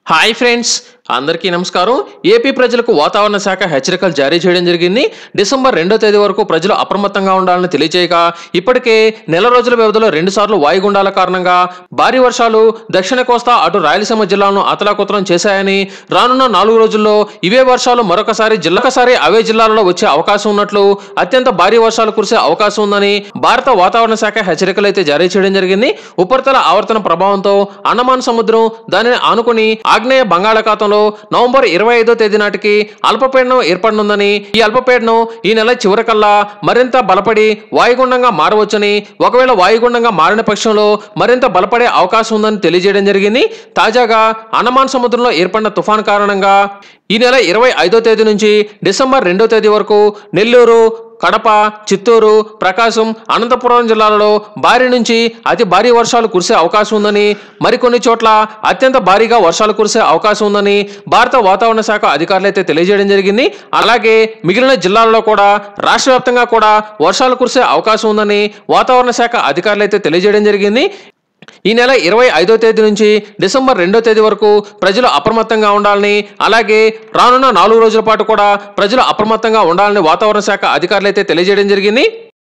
hi friends అందరికీ నమస్కారం AP ప్రజలకు వాతావరణ శాఖ హెచ్చరికలు జారీ చేయడం జరిగింది డిసెంబర్ రెండో తేదీ వరకు ప్రజలు అప్రమత్తంగా ఉండాలని తెలియజేయక ఇప్పటికే నెల రోజుల వ్యవధిలో రెండు సార్లు వాయుగుండాల కారణంగా భారీ వర్షాలు దక్షిణ కోస్తా అటు రాయలసీమ జిల్లాలను అతలాకుతలం చేశాయని రానున్న నాలుగు రోజుల్లో ఇవే వర్షాలు మరొకసారి జిల్లాకసారి అవే జిల్లాలలో వచ్చే అవకాశం ఉన్నట్లు అత్యంత భారీ వర్షాలు కురిసే అవకాశం ఉందని భారత వాతావరణ శాఖ హెచ్చరికలు అయితే జారీ చేయడం జరిగింది ఉపరితల ఆవర్తన ప్రభావంతో అండమాన్ సముద్రం దానిని ఆనుకుని ఆగ్నేయ బంగాళాఖాతంలో నవంబర్ ఇరవై ఐదో తేదీ నాటికి అల్పపీడనం ఏర్పడనుందని ఈ అల్పపీడనం ఈ నెల చివరికల్లా మరింత బలపడి వాయుగుండంగా మారవచ్చని ఒకవేళ వాయుగుండంగా మారిన పక్షంలో మరింత బలపడే అవకాశం ఉందని తెలియజేయడం జరిగింది తాజాగా అండమాన్ సముద్రంలో ఏర్పడిన తుఫాన్ కారణంగా ఈ నెల ఇరవై ఐదో తేదీ నుంచి డిసెంబర్ రెండో తేదీ వరకు నెల్లూరు కడప చిత్తూరు ప్రకాశం అనంతపురం జిల్లాలలో భారీ నుంచి అతి భారీ వర్షాలు కురిసే అవకాశం ఉందని మరికొన్ని చోట్ల అత్యంత భారీగా వర్షాలు కురిసే అవకాశం ఉందని భారత వాతావరణ శాఖ అధికారులు అయితే తెలియజేయడం జరిగింది అలాగే మిగిలిన జిల్లాల్లో కూడా రాష్ట్ర వ్యాప్తంగా కూడా వర్షాలు కురిసే అవకాశం ఉందని వాతావరణ శాఖ అధికారులు అయితే తెలియజేయడం జరిగింది ఈ నెల ఇరవై ఐదో తేదీ నుంచి డిసెంబర్ రెండో తేదీ వరకు ప్రజలు అప్రమత్తంగా ఉండాలని అలాగే రానున్న నాలుగు రోజుల పాటు కూడా ప్రజలు అప్రమత్తంగా ఉండాలని వాతావరణ శాఖ అధికారులు అయితే తెలియజేయడం జరిగింది